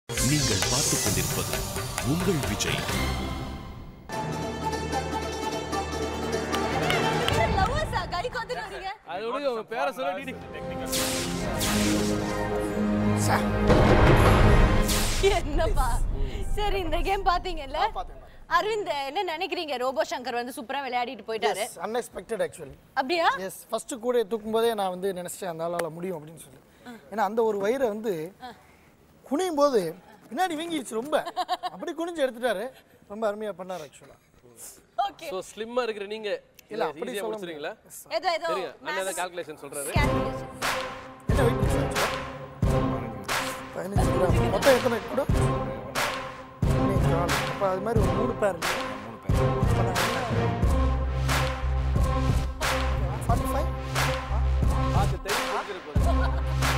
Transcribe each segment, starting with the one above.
நீங்கள் பார்த்துக் கொண்டிருப்பது உங்கள் விஜய் லவ்வர்ஸா கை கோத்துட்டு வரீங்க அது விடுங்க உங்க பேரை சொல்ல டிடி என்னப்பா சரி இந்த கேம் பாத்தீங்கல்ல அரவிந்த் என்ன நினைக்கிறீங்க ரோபோ சங்கர் வந்து சூப்பரா விளையாடிட்டு போயிட்டாரு அன்எக்ஸ்பெக்டட் ஆக்சுவலி அப்படியா எஸ் ஃபர்ஸ்ட் கூட தூக்கும் போதே நான் வந்து நினைச்சேன் அந்த ஆளால முடியும் அப்படின்னு சொல்லி ஏன்னா அந்த ஒரு வயிறை வந்து குனியும் போது பின்னாடி வீங்கிடுச்சு ரொம்ப அப்படி குனிஞ்சு எடுத்துட்டாரு ரொம்ப அருமையா பண்ணார் ஆக்சுவலா ஓகே சோ ஸ்லிம்மா இருக்கிற நீங்க இல்ல, இல்ல அப்படி ஈஸியா சொல்ல முடிச்சிருங்களா ஏதோ ஏதோ சரிங்க அண்ணன் ஏதாவது கால்குலேஷன் சொல்றாரு calculation. என்ன வெயிட் பதினஞ்சு கிராம் மொத்தம் எத்தனை கூட அப்போ அது மாதிரி ஒரு மூணு பேர் ஃபார்ட்டி ஃபைவ் பார்த்து தெரிஞ்சு புரிஞ்சிருக்கும்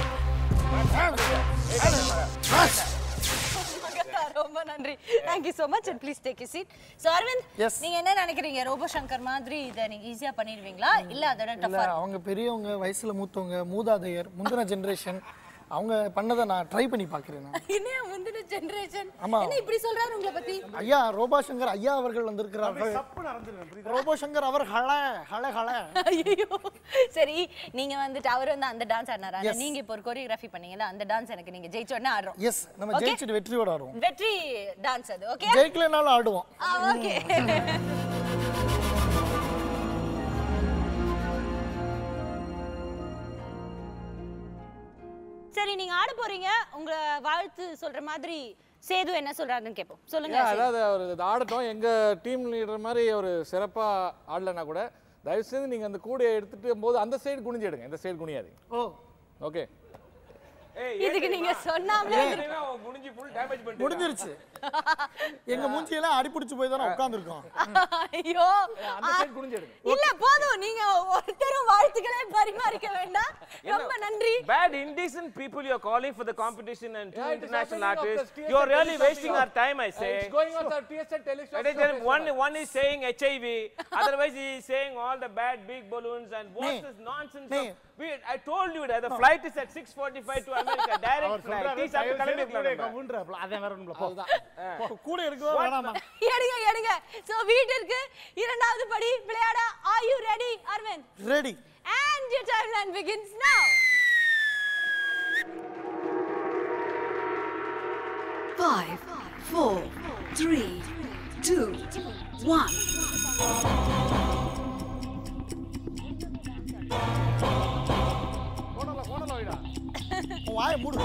ரொம்ப நன்றி thank you so much and please take you seat so Aravind Yes. நீங்க என்ன நினைக்கிறீங்க ரோபோ சங்கர் மாதிரி இதை நீங்க ஈஸியா பண்ணிடுவீங்களா இல்ல அதோட இல்லை டஃபா அவங்க பெரியவங்க வயசுல மூத்தவங்க மூதாதையர் முந்தின ஜென்ரேஷன் அவங்க பண்ணதை நான் ட்ரை பண்ணி பார்க்குறேன் நான் என்ன முந்தின ஜெனரேஷன் ஆமா. என்ன இப்படி சொல்றாரு உங்களை பத்தி ஐயா ரோபா சங்கர் ஐயா அவர்கள் வந்திருக்கிறார்கள் ரோபோ சங்கர் அவர் ஹள ஹள ஹள ஐயோ சரி நீங்க வந்துட்டு அவர் வந்து அந்த டான்ஸ் ஆடினாரா Yes. நீங்க இப்போ ஒரு கொரியோகிராஃபி பண்ணீங்கல்ல அந்த டான்ஸ் எனக்கு நீங்க ஜெயிச்ச உடனே ஆடுறோம் எஸ் நம்ம Okay. ஜெயிச்சுட்டு வெற்றியோட ஆடுவோம் வெற்றி டான்ஸ் அது ஓகே ஜெயிக்கலைனாலும் ஆடுவோம் ஓகே சரி நீங்க ஆட போறீங்க உங்க வாழ்த்து சொல்ற மாதிரி சேது என்ன சொல்றாருன்னு கேட்போம் சொல்லுங்க ஏன், சேது. அதாவது அவர் இது ஆடட்டும் எங்கள் டீம் லீடர் மாதிரி ஒரு சிறப்பாக ஆடலைன்னா கூட தயவு செய்து நீங்கள் அந்த கூடையை எடுத்துட்டு போது அந்த சைடு குனிஞ்சு எடுங்க இந்த சைடு குனியாதீங்க ஓ ஓகே இதுக்கு நீங்க சொன்னாமலே முடிஞ்சிருச்சு எங்க மூஞ்சியெல்லாம் அடிபிடிச்சு போய் தானே உட்காந்துருக்கோம் ஐயோ அந்த சைடு குனிஞ்சு எடுங்க இல்ல போதும் நீங்க ஒருத்தரும் வாழ்த்துக்களே பரிமாறிக்க வேண்டாம் ரொம்ப நன்றி Bad indecent people you're calling for the competition and two Yeah, it is international happening of artists. the TSL You're really telling wasting something our time, I Uh, say. It's going on the TSL telling It is then one, one is saying HIV, otherwise he is saying all the bad big balloons and what's Nee. this nonsense Nee. of, we, I told you that the flight is at 6.45 to America, direct flight. Please have to கிளம்பிருக்கலாம் கூட எடுக்கவா வேணாமா எடுங்க எடுங்க so வீட்டிற்கு இரண்டாவது படி விளையாட are you ready Aravind ready and your timeline begins now Five, four, three, two, one. ஓடல ஓடல வைடா வாய மூடு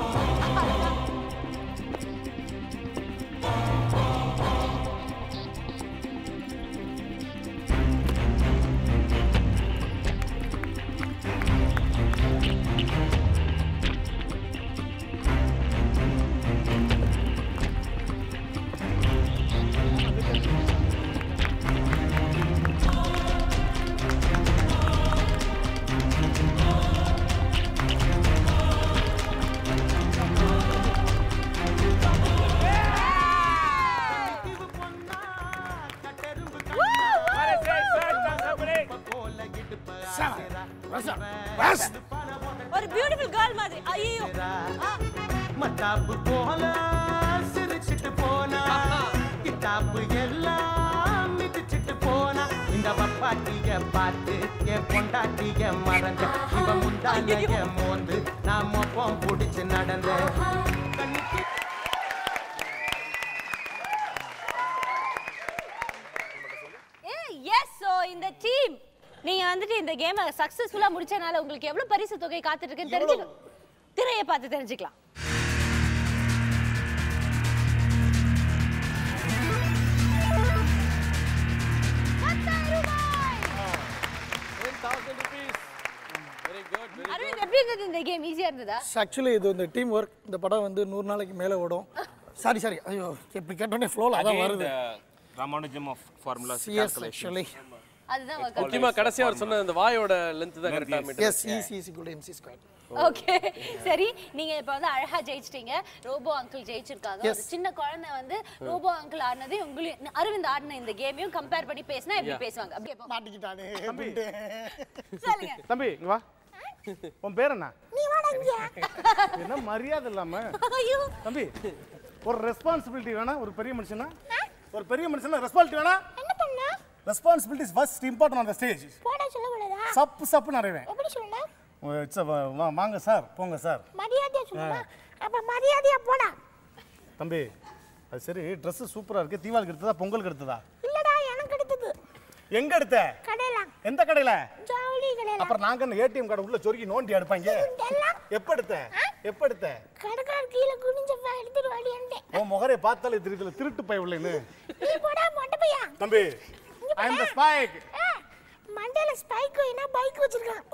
ஒரு பியூட்டிஃபுல் கேர்ள் மாதிரி ஐயோ மத்தாப்பு போல சிரிச்சிட்டு போனா கிட்டாப்பு எல்லாம் மிதிச்சிட்டு போனா இந்த பப்பாட்டிய பார்த்து என் பொண்டாட்டிய மறந்த இவ முந்தானைய மோந்து நான் மொப்பம் புடிச்சு நடந்த கண்ணுக்கு ஏ எஸ் சோ இந்த டீம் நீங்க வந்துட்டு இந்த கேமை சக்சஸ்ஃபுல்லா முடிச்சனால உங்களுக்கு எவ்வளவு பரிசு தொகை காத்துட்டு இருக்குன்னு தெரிஞ்சுக்க திரையை பார்த்து தெரிஞ்சுக்கலாம் பத்தாயிரம் ரூபாய். 10000 rupees very good very Aravind எப்படி இருந்தது இந்த கேம் ஈஸியா இருந்ததா ஆக்சுவலி இது இந்த டீம் ஒர்க் இந்த படம் வந்து நூறு நாளைக்கு மேலே ஓடும் சாரி சாரி ஐயோ இப்படி கேட்டோடனே ஃப்ளோவில் அதான் வருது Ramanujam of formulas CS actually அதுதான் work out. முக்கியமா கடைசியா அவர் சொன்ன அந்த வாயோட லென்த் தான் கரெக்டா yes easy easy good MC square okay சரி நீங்க இப்ப வந்து அழகா ஜெயிச்சிட்டீங்க ரோபோ அங்கிள் ஜெயிச்சிருக்காங்க Yes. ஒரு சின்ன குழந்தை வந்து ரோபோ அங்கிள் ஆடினது உங்களுக்கு அரவிந்த் ஆடின இந்த கேமையும் கம்பேர் பண்ணி பேசினா எப்படி பேசுவாங்க அப்படி கேட்போம். மாட்டிக்கிட்டானே சொல்லுங்க தம்பி இங்க வா உன் பேர் என்ன என்ன மரியாதை இல்லாம ஐயோ தம்பி ஒரு ரெஸ்பான்சிபிலிட்டி வேணா ஒரு பெரிய மனுஷனா ஒரு பெரிய மனுஷனா ரெஸ்பான்சிபிலிட்டி வேணா என்ன பண்ண responsibility is first important on the stage போட சொல்லக்கூடாதா சப்பு சப்பு நிறைவேன் எப்படி சொல்லணும் இட்ஸ் வாங்க சார் போங்க சார் மரியாதையா சொல்லணுமா அப்ப மரியாதையா போடா தம்பி அது சரி Dress சூப்பரா இருக்கு தீபாவளிக்கு எடுத்ததா பொங்கலுக்கு எடுத்ததா இல்லடா எனக்கு எடுத்தது எங்க எடுத்த கடையில எந்த கடையில ஜவுளி கடையில அப்புறம் நாங்க என்ன ஏடிஎம் கார்டு உள்ள சொருகி நோண்டி எடுப்பாங்க இதெல்லாம் எப்ப எடுத்த எப்ப எடுத்த கடைக்கார கீழே குனிஞ்சப்ப எடுத்துட்டு வாடியேன்ட்டேன் உன் முகரை பார்த்தாலே தெரியுதுல திருட்டு பை உள்ளேன்னு நீ போடா மொட்டை பையா தம்பி ஐ அம் த ஸ்பைக் ஆ, மண்டையில ஸ்பைக் என்ன பைக் வச்சிருக்கான்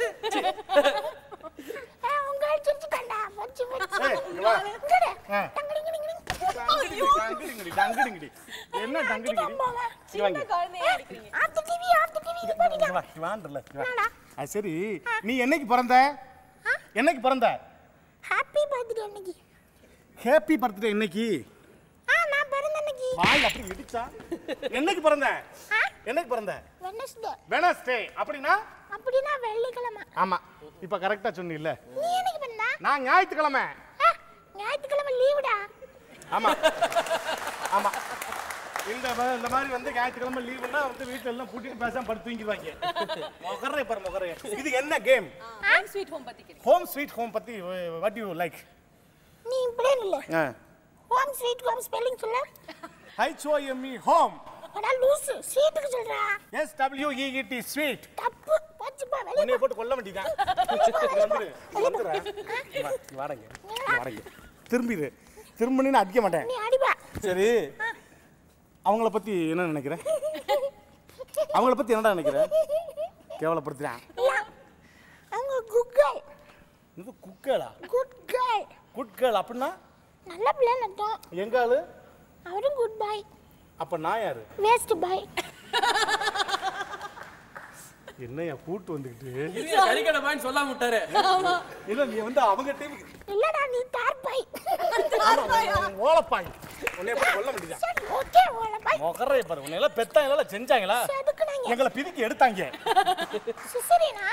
ஆ, உங்க ஆள் சிரிச்சுட்டான்டா வச்சு வச்சு ஏய், இங்க வா. இங்கடா. ஆ. டங்கிடிங்கிடிங்கிடி. டங்கிடிங்கிடி, டங்கிடிங்கிடி. என்ன டங்கிடிங்கிடி இங்க வாங்க குழந்தைய அடிக்கிறீங்க off the TV off the TV இது பண்ணிட்டா இங்க வா, இங்க வான்றல, இங்க வா. என்னடா? அது சரி நீ என்னைக்கு பிறந்த என்னைக்கு பிறந்த ஹாப்பி பர்த்டே அன்னைக்கு ஹாப்பி பர்த்டே இன்னைக்கு ஆ நான் பிறந்த அன்னைக்கு வாய் அப்படி இடிச்சா என்னைக்கு பிறந்த ஆ என்னைக்கு பிறந்த வெனஸ்டே வெனஸ்டே அப்படின்னா அப்படின்னா வெள்ளிக்கிழமை ஆமா இப்ப கரெக்டா சொன்னீல்ல நீ என்னைக்கு பிறந்தா நான் ஞாயிற்றுக்கிழமை ஆ, ஞாயிற்றுக்கிழமை லீவுடா ஆமா ஆமா இந்த ம- இந்த மாதிரி வந்து ஞாயிற்றுக்கிழமை லீவுனா வந்து வீட்டுல எல்லாம் பூட்டிட்டு பேசாம படுத்து தூங்கிடுவாங்க முகரை பாரு முகரை இது என்ன கேம் ஹோம் ஸ்வீட் ஹோம் பத்தி கேளுங்க ஹோம் ஸ்வீட் ஹோம் பத்தி வாட் யூ லைக் நீ இப்படியே இல்ல home sweet home spelling H O M E home ஹோம் அடா லூசு சீட்டுக்கு சொல்றா S W E E T sweet தப்பு போச்சுப்பா வெளிய உன்னைய போட்டு கொல்ல வேண்டியதான் வந்துரு வந்துடுறேன் வாடங்க வாடங்க திரும்பிடு திரும்பி நான் அடிக்க மாட்டேன் நீ அடிப்பா சரி அவங்கள பத்தி என்ன நினைக்கிறேன் அவங்கள பத்தி என்னடா நினைக்கிறேன் கேவலப்படுத்துறேன் இல்ல அவங்க குட் கேர்ள் இது குக்கேளா குட் கேர்ள் குட் கேர்ள் அப்படின்னா நல்ல பிள்ளைன்னு அர்த்தம் எங்க ஆளு அவரும் குட் பாய் அப்ப நான் யாரு வேஸ்ட் பாய் என்ன என் கூட்டு வந்துக்கிட்டு கறிக்கடை பாயின்னு சொல்லாம விட்டாரு இல்ல நீ வந்து அவங்க டீம் இல்லடா நீ தார் பாய் ஓலப்பாய் உன்னைய போட்டு கொல்ல வேண்டியதான் சரி ஓகே ஓல பாய் முகரை பாரு உன்னை எல்லாம் பெத்தாங்க எல்லாம் செஞ்சாங்களா செதுக்குனாங்க எங்களை பிதுக்கி எடுத்தாங்க சிசரினா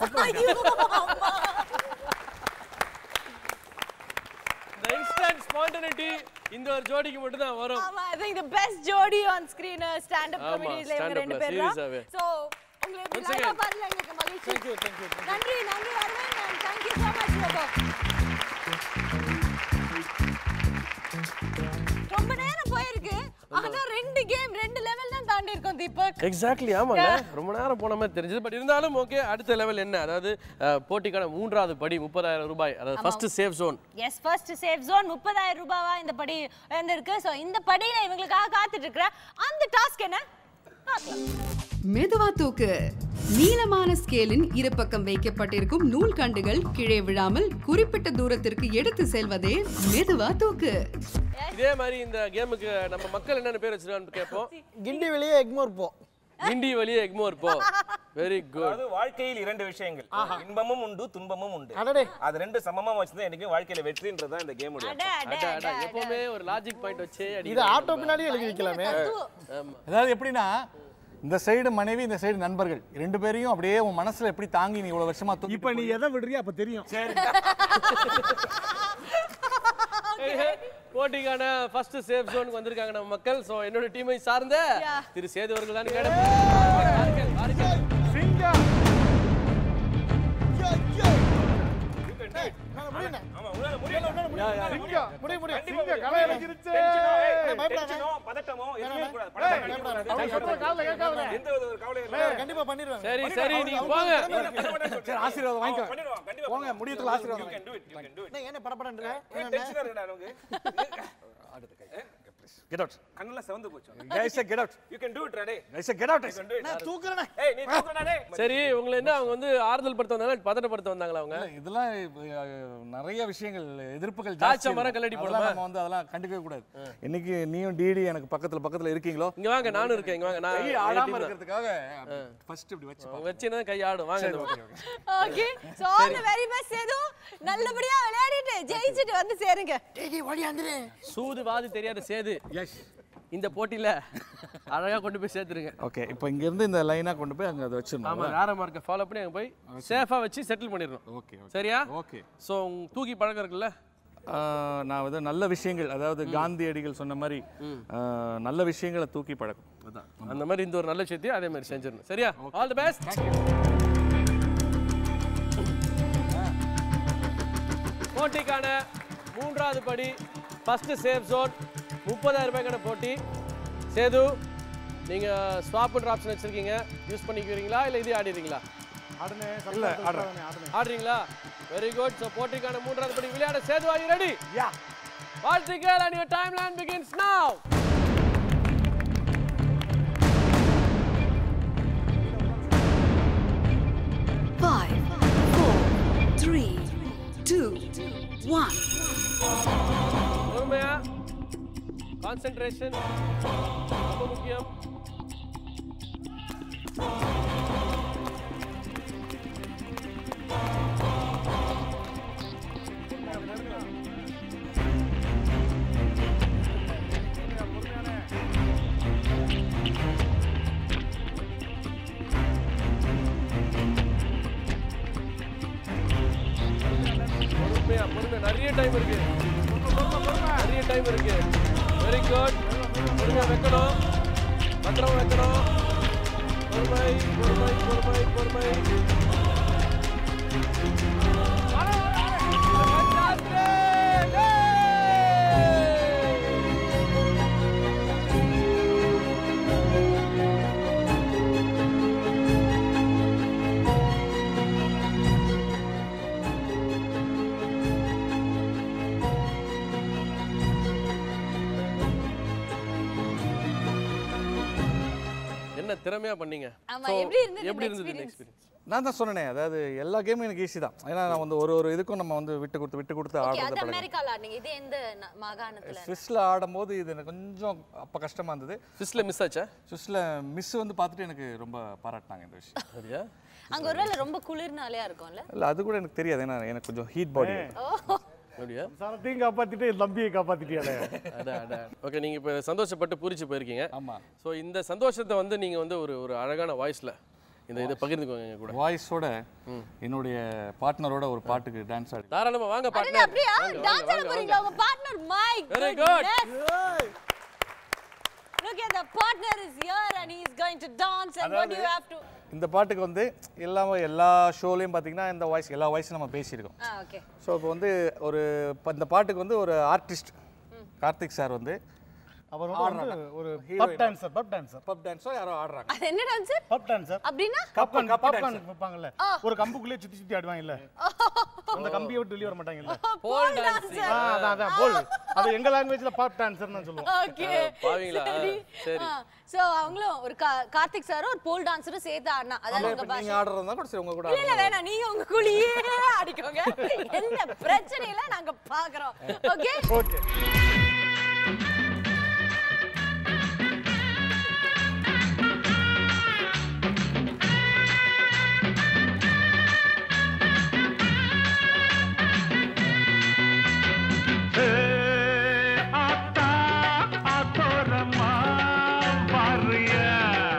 இந்த இன்ஸ்டன்ட் ஸ்பான்டனிட்டி இந்த ஒரு ஜோடிக்கு மட்டும் தான் வரும் ஆமா I think the best jodi on screen stand up ஆமா, காமெடிஸ்ல இவங்க stand-upல, ரெண்டு பேரும் serious-ஆவே. சோ உங்களுக்கு Once லைவா again. பாருங்க எங்களுக்கு மகிழ்ச்சி Thank you, thank you, thank you. நன்றி நன்றி Aravind and thank you so much logo ரொம்ப நேரம் போயிருக்கு ஆனா ரெண்டு கேம் ரெண்டு லெவல் தான் தாண்டி இருக்கோம் தீபக் எக்ஸாக்ட்லி ஆமாங்க ரொம்ப நேரம் போன மாதிரி தெரிஞ்சது பட் இருந்தாலும் ஓகே அடுத்த லெவல் என்ன அதாவது அஹ், போட்டிக்கான மூன்றாவது படி முப்பதாயிரம் ரூபாய் அதாவது first safe zone yes first safe zone முப்பதாயிரம் ரூபாவா இந்த படி இருந்திருக்கு ஸோ இந்த படியில இவங்களுக்காக காத்துட்டு இருக்கிற அந்த டாஸ்க் என்ன பார்க்கலாம் மெதுவா தூக்கு நீளமான ஸ்கேலின் இருபக்கம் வைக்கப்பட்டிருக்கும் நூல்கண்டுகள் கீழே விழாமல் குறிப்பிட்ட தூரத்திற்கு எடுத்து செல்வதே மெதுவா தூக்கு இதே மாதிரி இந்த கேமுக்கு நம்ம மக்கள் என்னென்ன பேர் வச்சிருக்கான்னு கேட்போம் கிண்டி வெளியே எக்மோர் போ கிண்டி வழியே எக்மோர் போ வெரி குட் அதாவது வாழ்க்கையில் இரண்டு விஷயங்கள் இன்பமும் உண்டு துன்பமும் உண்டு அடடே. அது ரெண்டு சமமா வச்சுதான் எனக்கு வாழ்க்கையில வெற்றின்றதுதான் இந்த கேம் அட அட அடா அட அடா எப்பவுமே ஒரு லாஜிக் பாயிண்ட் வச்சு இது ஆட்டோ பின்னாடியே எழுதி வைக்கலாமே ஆமா அதாவது எப்படின்னா இந்த சைடு மனைவி இந்த சைடு நண்பர்கள் ரெண்டு பேரையும் அப்படியே உன் மனசுல எப்படி தாங்கி நீ இவ்வளவு வருஷமா தூக்கி இப்ப நீ எதை விடுறியா அப்ப தெரியும் போட்டிக்கான ஃபர்ஸ்ட் சேஃப் ஜோனுக்கு வந்திருக்காங்க நம்ம மக்கள் சோ என்னோட டீமை சார்ந்த Yeah. திரு சேது அவர்கள் தான் வாருங்கள், வாருங்கள். சிங்கம் சிங்கம் முடியும் முடியும் சிங்கம் களை இறங்கிருச்சு பதட்டமோ ஏய், எதுவுமே கூடாது. பயப்படாத. பதட்டம் அவங்க சொல்றது காதுல கேட்காத. எந்த வித ஒரு கவலையும் இல்லை. ஏய், கண்டிப்பா பண்ணிடுவாங்க சரி சரி நீங்க போங்க சரி ஆசீர்வாதம் வாங்கிக்கோ பண்ணிடுவான், கண்டிப்பா போங்க பண்ணுவான். முடியத்துல ஆசீர்வாதம் You can do it, you can do it. என்ன, என்ன படப்படன்ற ஏன் tension ஆ இருக்குடா உனக்கு? கெட் அவுட் கண்ணெல்லாம் சிவந்து போச்சு. Guys get out You can do it, டா, டேய். Guys get out You can do it. நான் தூக்குறேனே ஏய், நீ தூக்குடா, டேய். சரி உங்களை என்ன அவங்க வந்து ஆறுதல் படுத்த வந்தாங்களா பதட்டப்படுத்த வந்தாங்களா அவங்க இதெல்லாம் இப்ப, அஹ், நிறைய விஷயங்கள் எதிர்ப்புகள் காய்ச்ச ஜாஸ்தி மரம் இருக்கு. கல்லடி அதெல்லாம் போடுமா? நம்ம வந்து அதெல்லாம் கண்டுக்கவே கூடாது இன்னைக்கு நீயும் டிடி எனக்கு பக்கத்துல பக்கத்துல இருக்கீங்களோ இங்க வாங்க நானும் இருக்கேன் இங்க வாங்க நான் கை எங்க ஆடாம team தான். இருக்கிறதுக்காக ஃபர்ஸ்ட் இப்படி வச்சு அவங்க வச்சுன்னா கை ஆடும் வாங்க இந்த பக்கம். Okay so all the very best Sethu நல்லபடியா விளையாடிட்டு ஜெயிச்சிட்டு வந்து சேருங்க சூது வாது தெரியாத சேது எஸ் இந்த போட்டியில அழகா கொண்டு போய் சேர்த்துருங்க ஓகே இப்போ இங்க இருந்து இந்த லைனா கொண்டு போய் அங்க அதை வச்சிடணும் ஆமா ரேர மார்க்கை ஃபாலோ பண்ணி அங்க போய் சேஃபா வச்சு செட்டில் பண்ணிடணும் ஓகே சரியா ஓகே சோ தூக்கி பழக்கம் இருக்குல்ல ஆஹ், நான் வந்து நல்ல விஷயங்கள் அதாவது காந்தியடிகள் சொன்ன மாதிரி ஆஹ், நல்ல விஷயங்களை தூக்கி பழக்கும் அதான் அந்த மாதிரி இந்த ஒரு நல்ல விஷயத்தையும் அதே மாதிரி செஞ்சிடணும் சரியா ஆல் தி பெஸ்ட் போட்டிக்கான மூன்றாவது படி ஃபர்ஸ்ட் சேஃப் ஜோன் முப்பதாயிரம் ரூபாய்க்கான போட்டி சேது நீங்க ஸ்வாப் ஆப்ஷன் வச்சிருக்கீங்க யூஸ் பண்ணிக்கிறீங்களா இல்லை இதே ஆடிடுறீங்களா ஆடுனே இல்ல, ஆடுறேன். ஆடுனே ஆடுறீங்களா வெரி குட் ஸோ போட்டிக்கான மூன்றாவது படி விளையாட சேது ஆர் ரெடி யா வாழ்த்துக்கள் and your timeline begins now Five, four, three, two, one. பொறுமையா கான்சென்ட்ரேஷன் ரொம்ப முக்கியம் பொறுமையா பொறுமையா நிறைய டைம் இருக்கு நிறைய டைம் இருக்கு வெரி குட் பொறுமையா வைக்கணும் பத்திரமா வைக்கணும் பொறுமை பொறுமை பொறுமை பொறுமை Fantastic! Yay! என்ன திறமையா பண்ணீங்க ஆமா, So, எப்படி இருந்தது எப்படி இந்த இருந்தது இந்த experience? எக்ஸ்பீரியன்ஸ் நான் தான் சொன்னேனே அதாவது எல்லா கேமும் எனக்கு ஈஸி தான் ஏன்னா நான் வந்து ஒரு ஒரு இதுக்கும் நம்ம வந்து விட்டு கொடுத்து விட்டு கொடுத்து ஓகே ஆடுறது அது பழக்கம் அமெரிக்கால ஆடுனீங்க இது எந்த ந- மாகாணத்துல ஸ்விஸ்ல ஆடும்போது இது எனக்கு கொஞ்சம் அப்போ கஷ்டமா இருந்தது ஸ்விஸ்ல மிஸ் ஆச்சா ஸ்விஸ்ல மிஸ் வந்து பார்த்துட்டு எனக்கு ரொம்ப பாராட்டினாங்க இந்த விஷயம் சரியா அங்க ஒருவேளை ரொம்ப குளிர்னாலே இருக்கும்ல இல்லை அது கூட எனக்கு தெரியாது ஏன்னா எனக்கு கொஞ்சம் ஹீட் பாடி அப்படியா சரத்தையும் காப்பாத்திட்டு என் தம்பியை காப்பாத்திட்டியாலே அட அட ஓகே நீங்க இப்போ சந்தோஷப்பட்டு பூரிச்சு போயிருக்கீங்க ஆமா ஸோ இந்த சந்தோஷத்தை வந்து நீங்க வந்து ஒரு ஒரு அழகான வாய்ஸ்ல இந்த இதை பகிர்ந்துக்கோங்க எங்க கூட வாய்ஸோட என்னுடைய பார்ட்னரோட ஒரு பாட்டுக்கு டான்ஸ் ஆடி தாராளமா வாங்க அடடே, பார்ட்னர் அப்படியா டான்ஸ் ஆட போறீங்களா உங்க partner my Very good. Look at the partner is here and he is going to dance and what do you have to இந்த பாட்டுக்கு வந்து எல்லா எல்லா ஷோலையும் பார்த்தீங்கன்னா இந்த வாய்ஸ் எல்லா வாய்ஸும் நம்ம பேசியிருக்கோம் ஆ ஓகே ஸோ இப்போ வந்து ஒரு இப்போ இந்த பாட்டுக்கு வந்து ஒரு ஆர்டிஸ்ட் கார்த்திக் சார் வந்து அவர் வந்து ஒரு பப் டான்சர் பப் டான்சர் பப் டான்ஸோ யாரோ ஆடுறாங்க அது என்ன டான்ஸ் பப் டான்சர் அப்படின்னா பாப்கார்ன் பாப்கார்ன் வைப்பாங்கல்ல ஒரு கம்புக்குள்ளே சுத்தி சுத்தி ஆடுவாங்கல்ல அந்த கம்பியை விட்டு வெளியே வர மாட்டாங்கல்ல போல் டான்ஸ் ஆ, அதான் அதான் போல் அது எங்க லாங்குவேஜ்ல பாப் டான்சர்னு சொல்லுவோம் ஓகே பாவீங்களா சரி சோ அவங்களும் ஒரு கா- கார்த்திக் சாரும் ஒரு போல் டான்ஸரும் சேர்த்து ஆடினா அதான் உங்க இப்போ பாஷை நீங்கள் ஆடுறதா கூட சரி உங்க கூட இல்ல இல்ல வேணாம் நீங்க உங்க குழியே அடிக்கோங்க எந்த பிரச்சனையில நாங்க பாக்குறோம் ஓகே ஓகே ஆத்தா ஆத்தோரமா பாருயா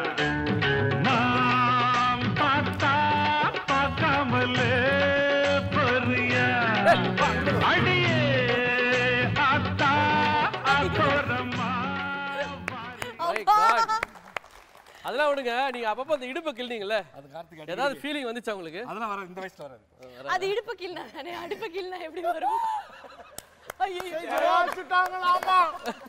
நாம் பார்த்தா பார்க்காமலே பொறியா அடியே ஆத்தா ஆத்தோரமா My God. அதெல்லாம் விடுங்க நீங்க அப்பப்போ அந்த இடுப்பை கிள்னீங்கல்ல அது கார்த்திக் ஏதாவது ஃபீலிங் வந்துச்சா உங்களுக்கு அதெல்லாம் வர இந்த வயசுல வராது அது இடுப்பு கீழ்னா தானே அடுப்பு கீழ்னா எப்படி வரும் ஐயோ வச்சுட்டாங்களாமா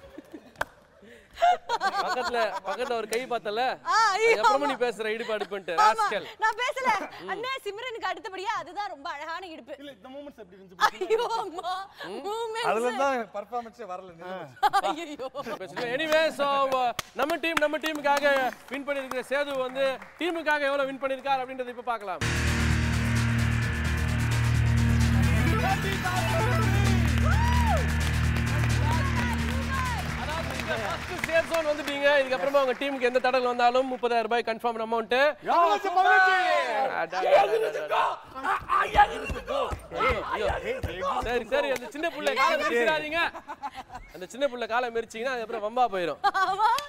பக்கத்துல பக்கத்துல ஒரு கை பார்த்தல ஆ, ஐயோ, அப்புறமா நீ பேசுற இடுப்பு அடுப்புன்ட்டு ஆமா ராஸ்கல் நான் பேசல அண்ணே சிம்ரனுக்கு அடுத்தபடியா அதுதான் ரொம்ப அழகான இடுப்பு இல்ல இந்த மூமெண்ட்ஸ் எப்படி இருந்துச்சு ஐயோ அம்மா மூமெண்ட்ஸ் அதுல தான் பர்ஃபார்மன்ஸே வரல ஐயோ எனிவே ஸோ நம்ம டீம் நம்ம டீமுக்காக வின் பண்ணியிருக்கிற சேது வந்து டீமுக்காக எவ்வளவு வின் பண்ணியிருக்கார் அப்படின்றத இப்போ பார்க்கலாம் ஃபர்ஸ்ட் சேஃப் ஜோன் வந்துட்டீங்க இதுக்கப்புறமா உங்க டீமுக்கு எந்த தடங்கள் வந்தாலும் முப்பதாயிரம் ரூபாய் கன்ஃபார்ம் அமௌண்ட் சரி சரி அந்த சின்ன புள்ள காலை மிரிச்சிடாதீங்க அந்த சின்ன புள்ள காலை மிரிச்சிங்கன்னா அதுக்கப்புறம் வம்பா போயிடும் ஆமா